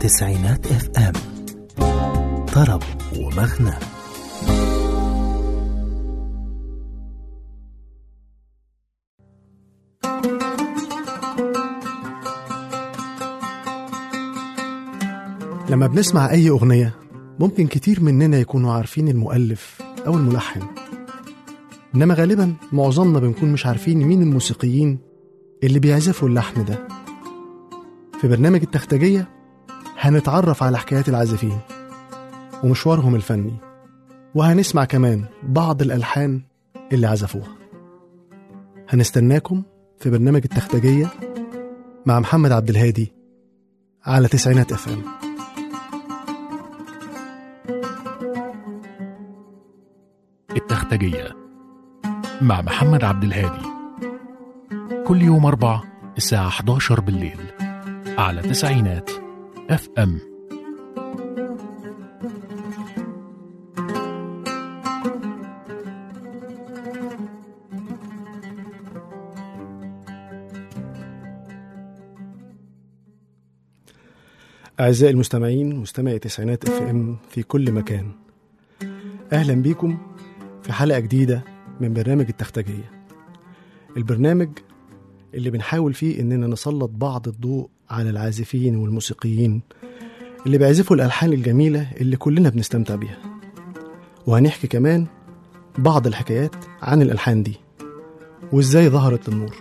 تسعينات اف ام طرب ومغنى لما بنسمع أي أغنية ممكن كتير مننا يكونوا عارفين المؤلف أو الملحن إنما غالبا معظمنا بنكون مش عارفين مين الموسيقيين اللي بيعزفوا اللحن ده في برنامج التختجية هنتعرف على حكايات العازفين ومشوارهم الفني وهنسمع كمان بعض الألحان اللي عزفوها هنستناكم في برنامج التختجية مع محمد عبد الهادي على تسعينات اف ام التختجية مع محمد عبد الهادي كل يوم أربع الساعة 11 بالليل على تسعينات اف ام أعزائي المستمعين مستمعي تسعينات اف ام في كل مكان أهلا بيكم في حلقة جديدة من برنامج التختجية البرنامج اللي بنحاول فيه إننا نسلط بعض الضوء على العازفين والموسيقيين اللي بيعزفوا الألحان الجميلة اللي كلنا بنستمتع بيها وهنحكي كمان بعض الحكايات عن الألحان دي وإزاي ظهرت للنور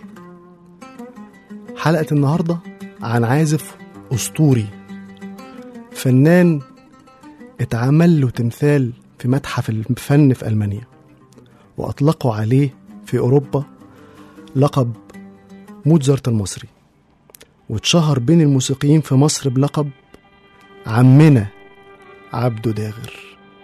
حلقة النهاردة عن عازف أسطوري فنان اتعمل له تمثال في متحف الفن في ألمانيا وأطلقوا عليه في أوروبا لقب موتزارت المصري واتشهر بين الموسيقيين في مصر بلقب عمنا عبده داغر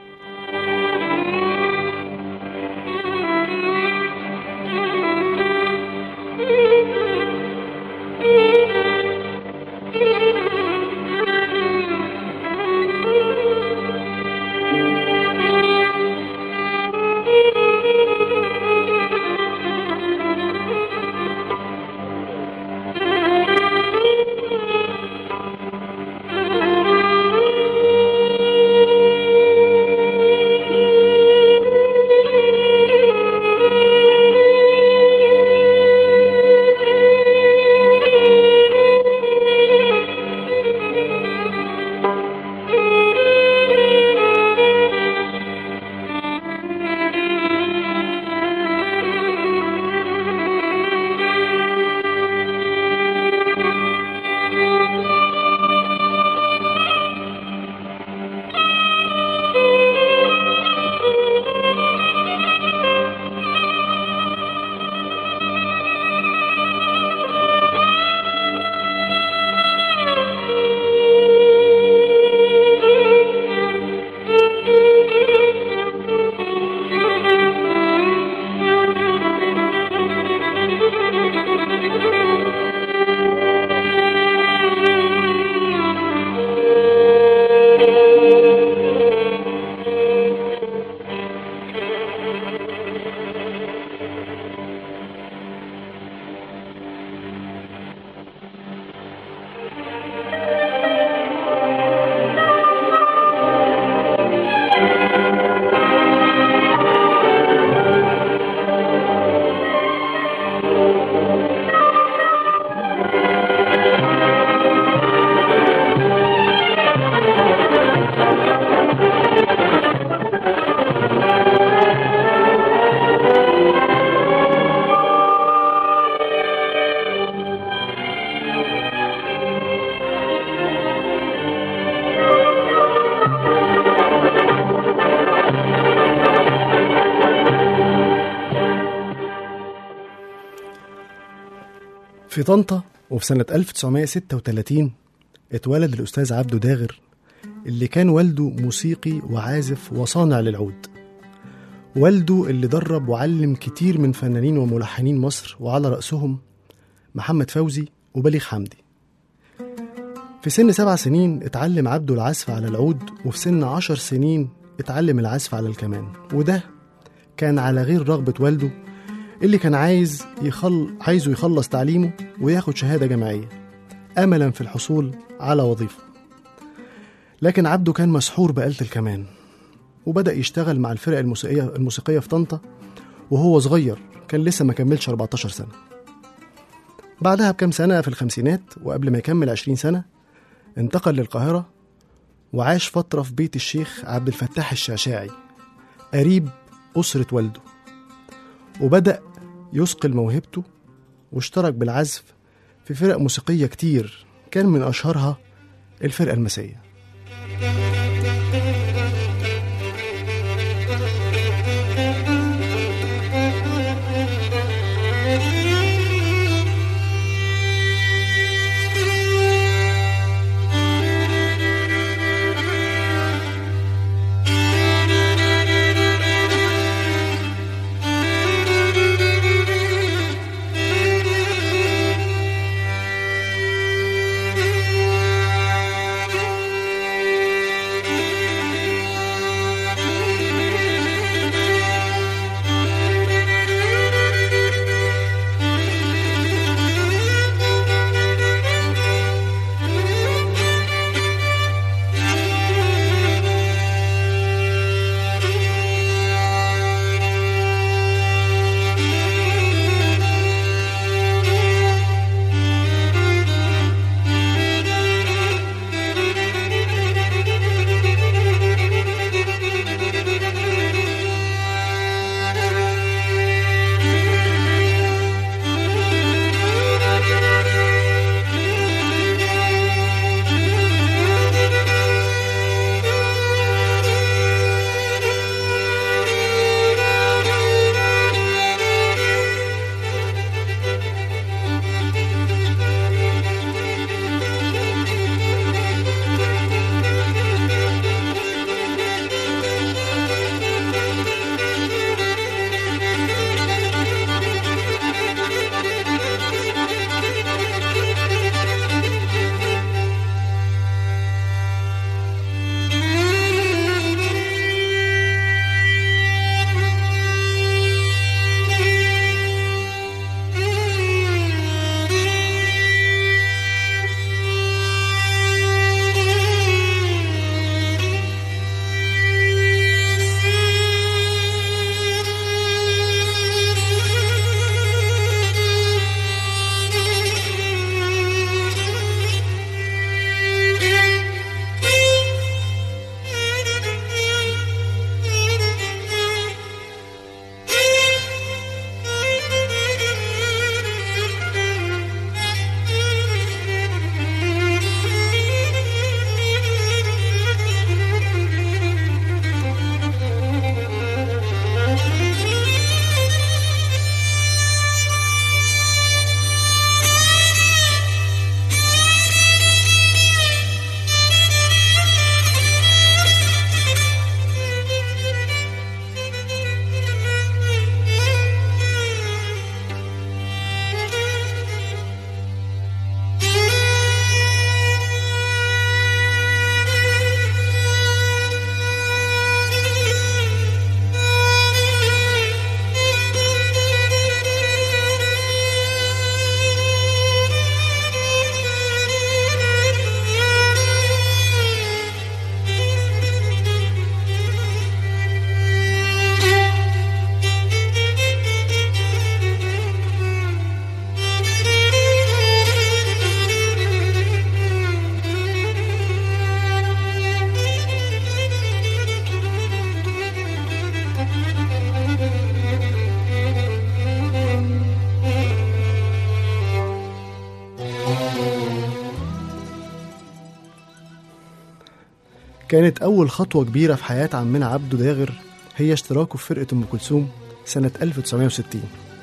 في طنطا وفي سنة 1936 اتولد الأستاذ عبده داغر اللي كان والده موسيقي وعازف وصانع للعود والده اللي درب وعلم كتير من فنانين وملحنين مصر وعلى رأسهم محمد فوزي وبليغ حمدي في سن سبع سنين اتعلم عبده العزف على العود وفي سن عشر سنين اتعلم العزف على الكمان وده كان على غير رغبة والده اللي كان عايز يخل... عايزه يخلص تعليمه وياخد شهادة جامعية أملا في الحصول على وظيفة لكن عبده كان مسحور بآلة الكمان وبدأ يشتغل مع الفرق الموسيقية الموسيقية في طنطا وهو صغير كان لسه ما كملش 14 سنة بعدها بكام سنة في الخمسينات وقبل ما يكمل 20 سنة انتقل للقاهرة وعاش فترة في بيت الشيخ عبد الفتاح الشعشاعي قريب أسرة والده وبدأ يثقل موهبته واشترك بالعزف في فرق موسيقية كتير كان من أشهرها الفرقة المسية كانت أول خطوة كبيرة في حياة عمنا عبده داغر هي اشتراكه في فرقة أم كلثوم سنة 1960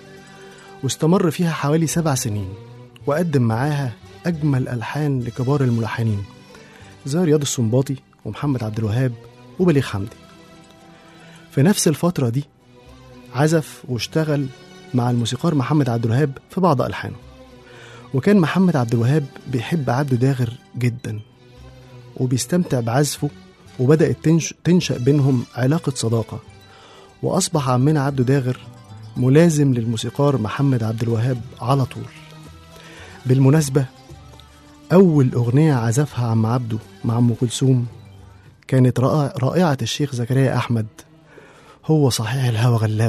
واستمر فيها حوالي سبع سنين وقدم معاها أجمل ألحان لكبار الملحنين زي رياض السنباطي ومحمد عبد الوهاب وبليغ حمدي في نفس الفترة دي عزف واشتغل مع الموسيقار محمد عبد الوهاب في بعض ألحانه وكان محمد عبد الوهاب بيحب عبده داغر جدا وبيستمتع بعزفه وبدأت تنش... تنشأ بينهم علاقة صداقة وأصبح عمنا عبده داغر ملازم للموسيقار محمد عبد الوهاب على طول بالمناسبة أول أغنية عزفها عم عبده مع أم كلثوم كانت رائع- رائعة الشيخ زكريا أحمد هو صحيح الهوى غلاب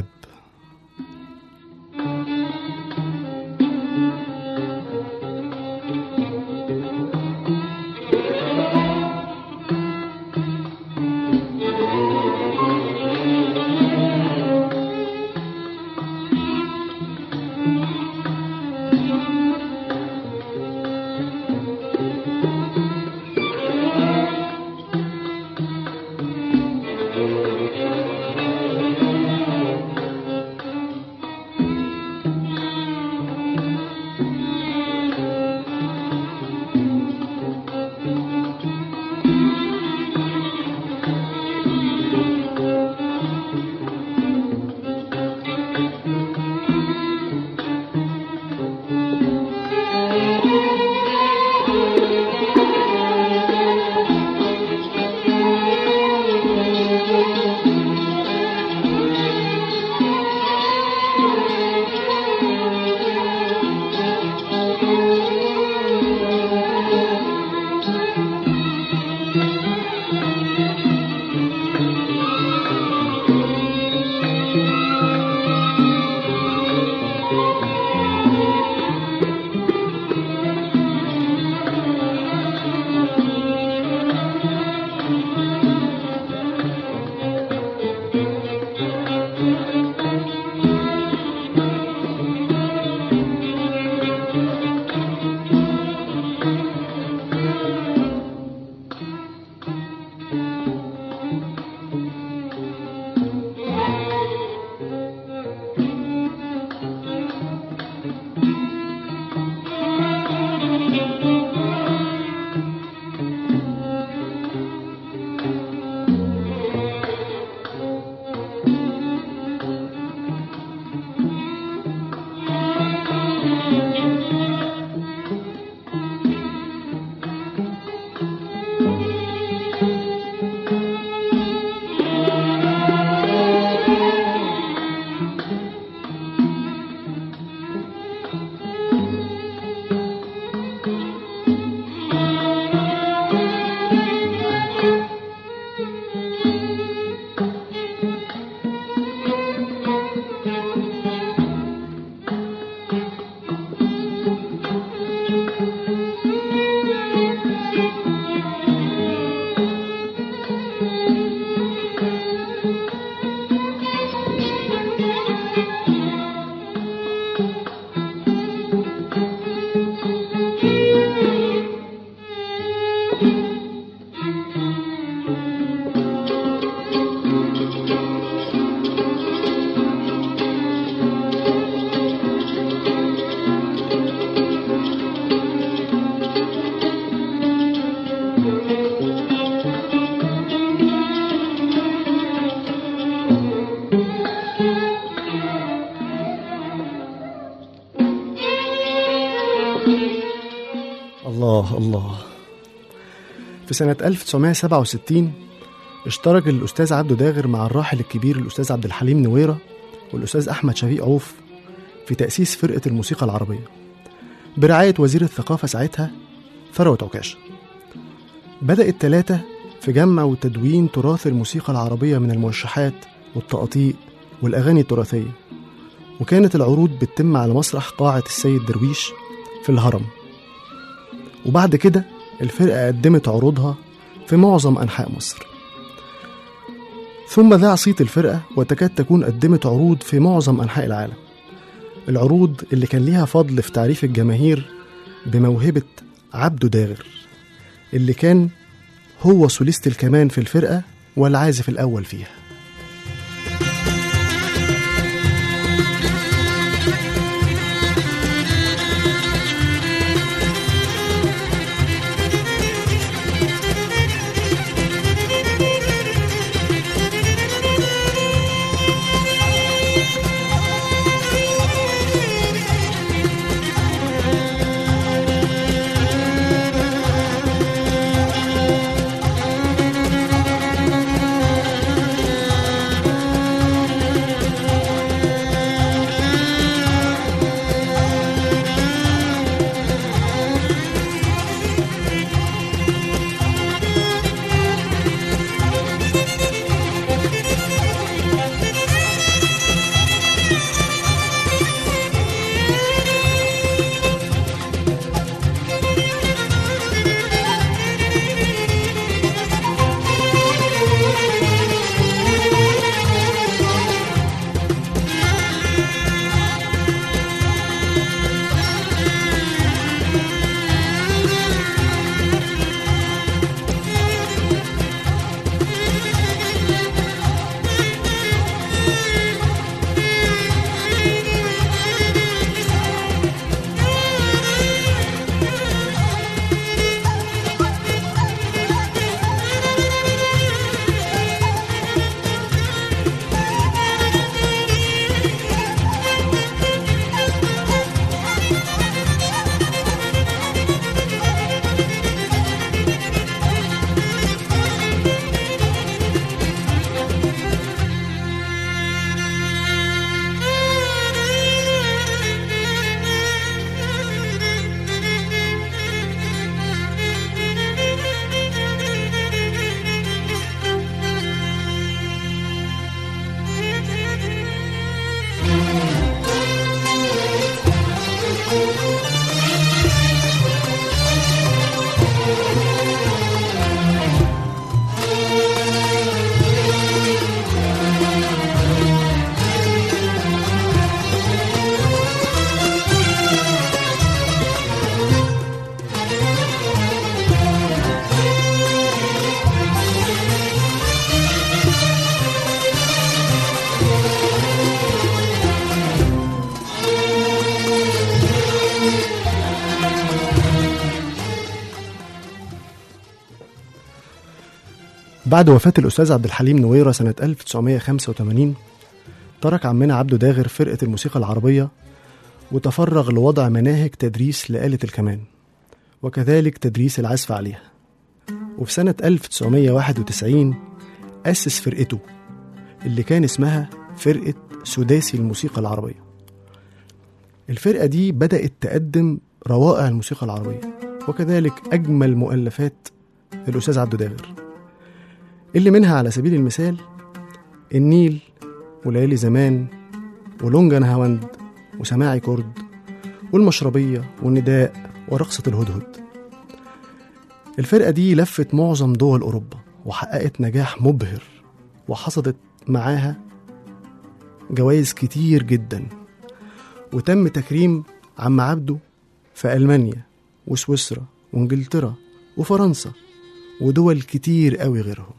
الله الله في سنة 1967 اشترك الأستاذ عبده داغر مع الراحل الكبير الأستاذ عبد الحليم نويرة والأستاذ أحمد شفيق عوف في تأسيس فرقة الموسيقى العربية برعاية وزير الثقافة ساعتها ثروت عكاشة بدأ التلاتة في جمع وتدوين تراث الموسيقى العربية من الموشحات والتقاطيع والأغاني التراثية وكانت العروض بتتم على مسرح قاعة السيد درويش في الهرم وبعد كده الفرقة قدمت عروضها في معظم أنحاء مصر ثم ذاع صيت الفرقة وتكاد تكون قدمت عروض في معظم أنحاء العالم العروض اللي كان ليها فضل في تعريف الجماهير بموهبة عبده داغر اللي كان هو سوليست الكمان في الفرقة والعازف الأول فيها بعد وفاة الأستاذ عبد الحليم نويرة سنة 1985 ترك عمنا عبده داغر فرقة الموسيقى العربية وتفرغ لوضع مناهج تدريس لآلة الكمان وكذلك تدريس العزف عليها وفي سنة 1991 أسس فرقته اللي كان اسمها فرقة سداسي الموسيقى العربية الفرقة دي بدأت تقدم روائع الموسيقى العربية وكذلك أجمل مؤلفات الأستاذ عبده داغر اللي منها على سبيل المثال النيل وليالي زمان ولونجا نهاوند وسماعي كرد والمشربية والنداء ورقصة الهدهد الفرقة دي لفت معظم دول أوروبا وحققت نجاح مبهر وحصدت معاها جوائز كتير جدا وتم تكريم عم عبده في ألمانيا وسويسرا وانجلترا وفرنسا ودول كتير قوي غيرهم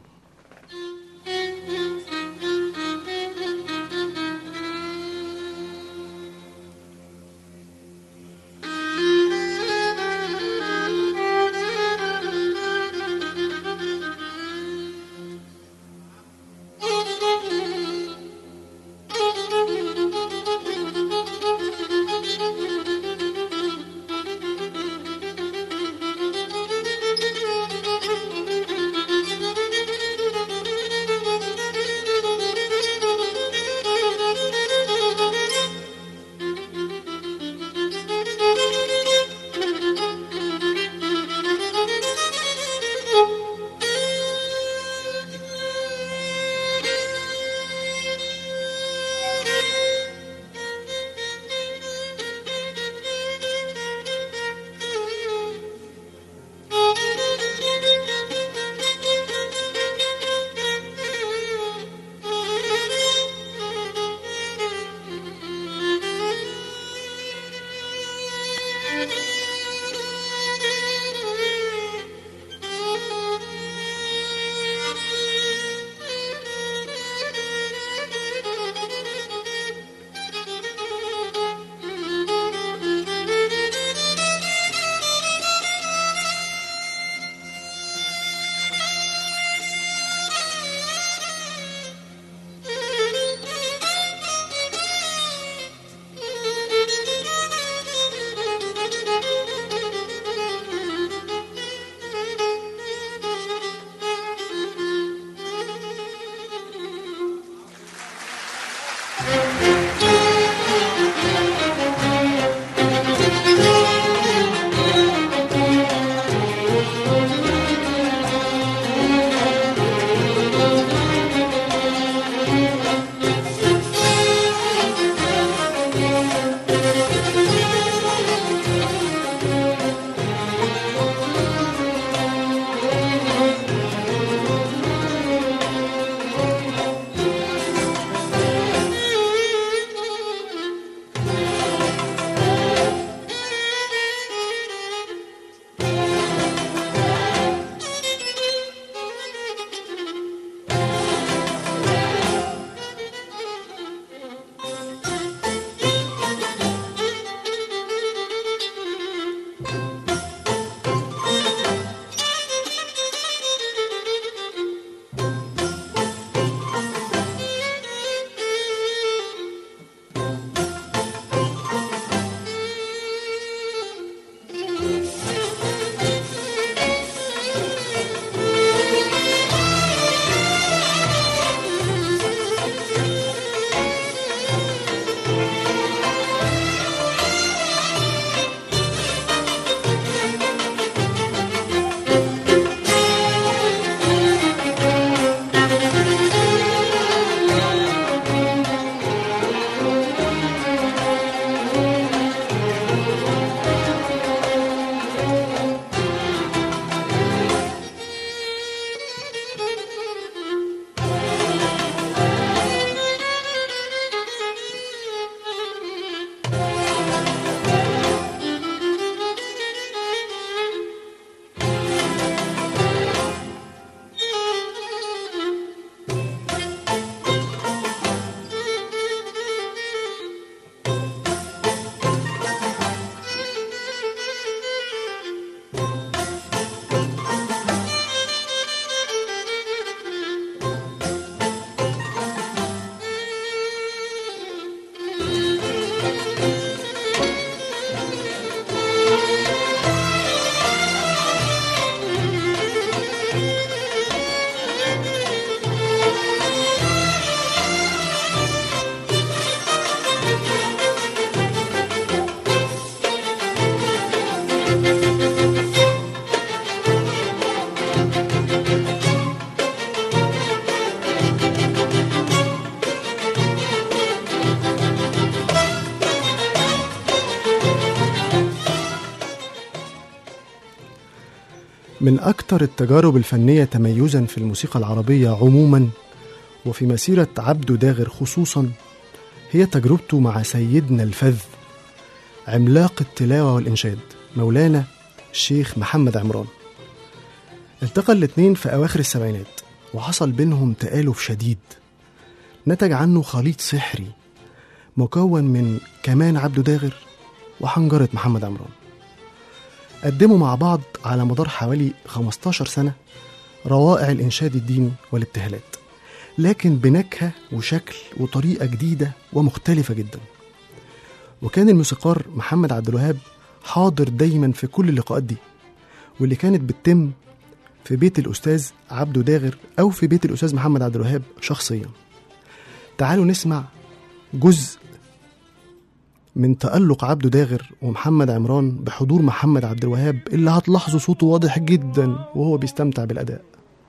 من أكثر التجارب الفنية تميزا في الموسيقى العربية عموما وفي مسيرة عبده داغر خصوصا هي تجربته مع سيدنا الفذ عملاق التلاوة والإنشاد مولانا الشيخ محمد عمران التقى الاتنين في أواخر السبعينات وحصل بينهم تآلف شديد نتج عنه خليط سحري مكون من كمان عبده داغر وحنجرة محمد عمران قدموا مع بعض على مدار حوالي 15 سنة روائع الإنشاد الديني والابتهالات لكن بنكهة وشكل وطريقة جديدة ومختلفة جدا وكان الموسيقار محمد عبد الوهاب حاضر دايما في كل اللقاءات دي واللي كانت بتتم في بيت الأستاذ عبده داغر أو في بيت الأستاذ محمد عبد الوهاب شخصيا تعالوا نسمع جزء من تألق عبده داغر ومحمد عمران بحضور محمد عبد الوهاب اللي هتلاحظوا صوته واضح جدا وهو بيستمتع بالأداء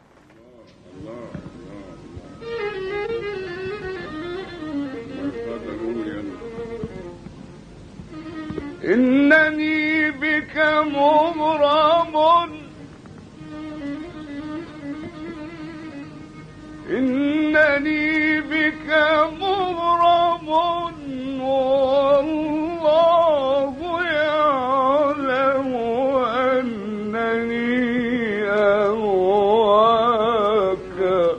إنني بك مغرم إنني بك مغرم والله يعلم أنني أهواك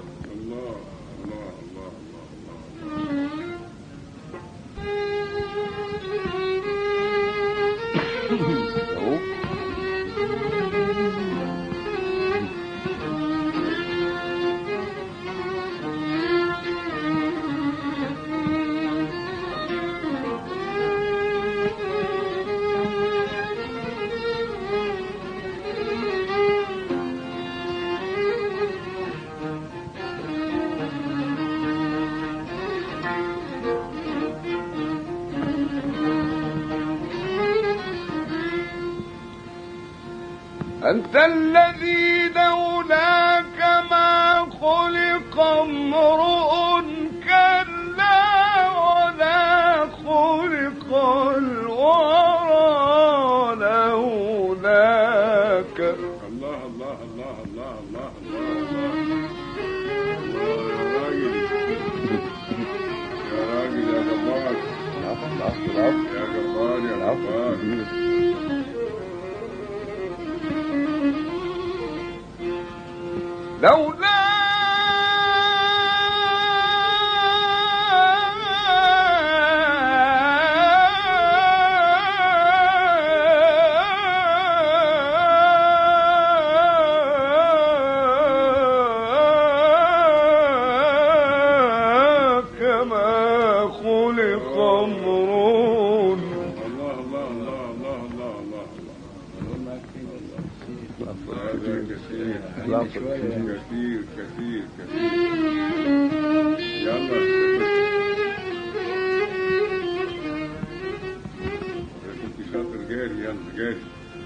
أنت الذي لولاك ما خلق امرؤ كلا ولا خلق الورى لولاك الله الله الله الله الله الله الله يا راجل يا راجل يا جبار يا جبار يا جبار لولا كما خلق امرؤ الله الله الله الله الله الله هذا كثير كثير كثير كثير يلا يا كنت شاطر جاري يلا جاري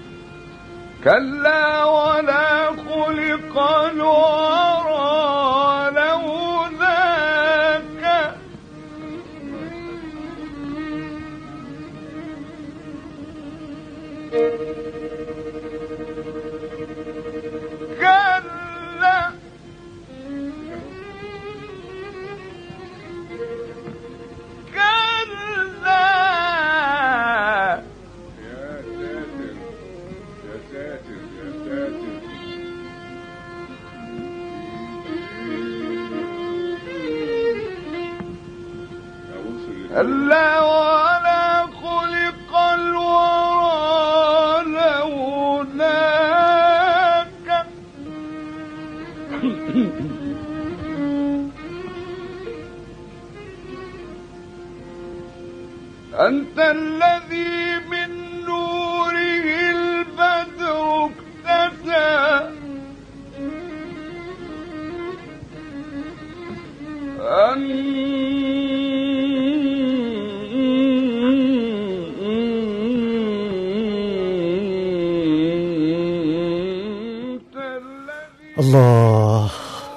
كلا ولا خلق الورى لولاك كلا كلا يا ساتر يا ساتر يا ساتر أبص للفوق. ألا ولا خلق الورى لولاك أنت الذي من نوره البدر اكتسى أنت الذي الله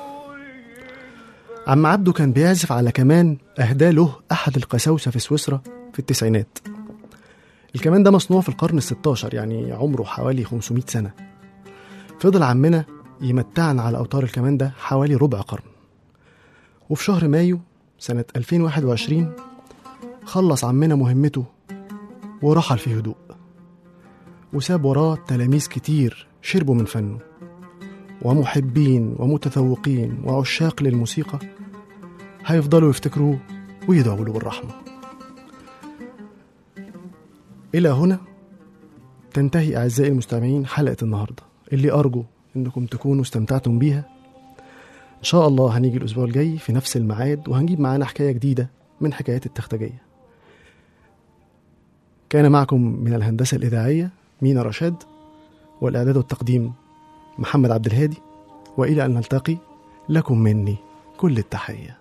عم عبده كان بيعزف على كمان أهداه له أحد القساوسة في سويسرا في التسعينات الكمان ده مصنوع في القرن الستاشر يعني عمره حوالي 500 سنة فضل عمنا يمتعنا على أوتار الكمان ده حوالي ربع قرن وفي شهر مايو سنة 2021 خلص عمنا مهمته ورحل في هدوء وساب وراه تلاميذ كتير شربوا من فنه ومحبين ومتذوقين وعشاق للموسيقى هيفضلوا يفتكروه ويدعوا له بالرحمة إلى هنا تنتهي أعزائي المستمعين حلقة النهاردة اللي أرجو إنكم تكونوا استمتعتم بيها إن شاء الله هنيجي الأسبوع الجاي في نفس الميعاد وهنجيب معانا حكاية جديدة من حكايات التختجية كان معكم من الهندسة الإذاعية مينا رشاد والإعداد والتقديم محمد عبد الهادي وإلى أن نلتقي لكم مني كل التحية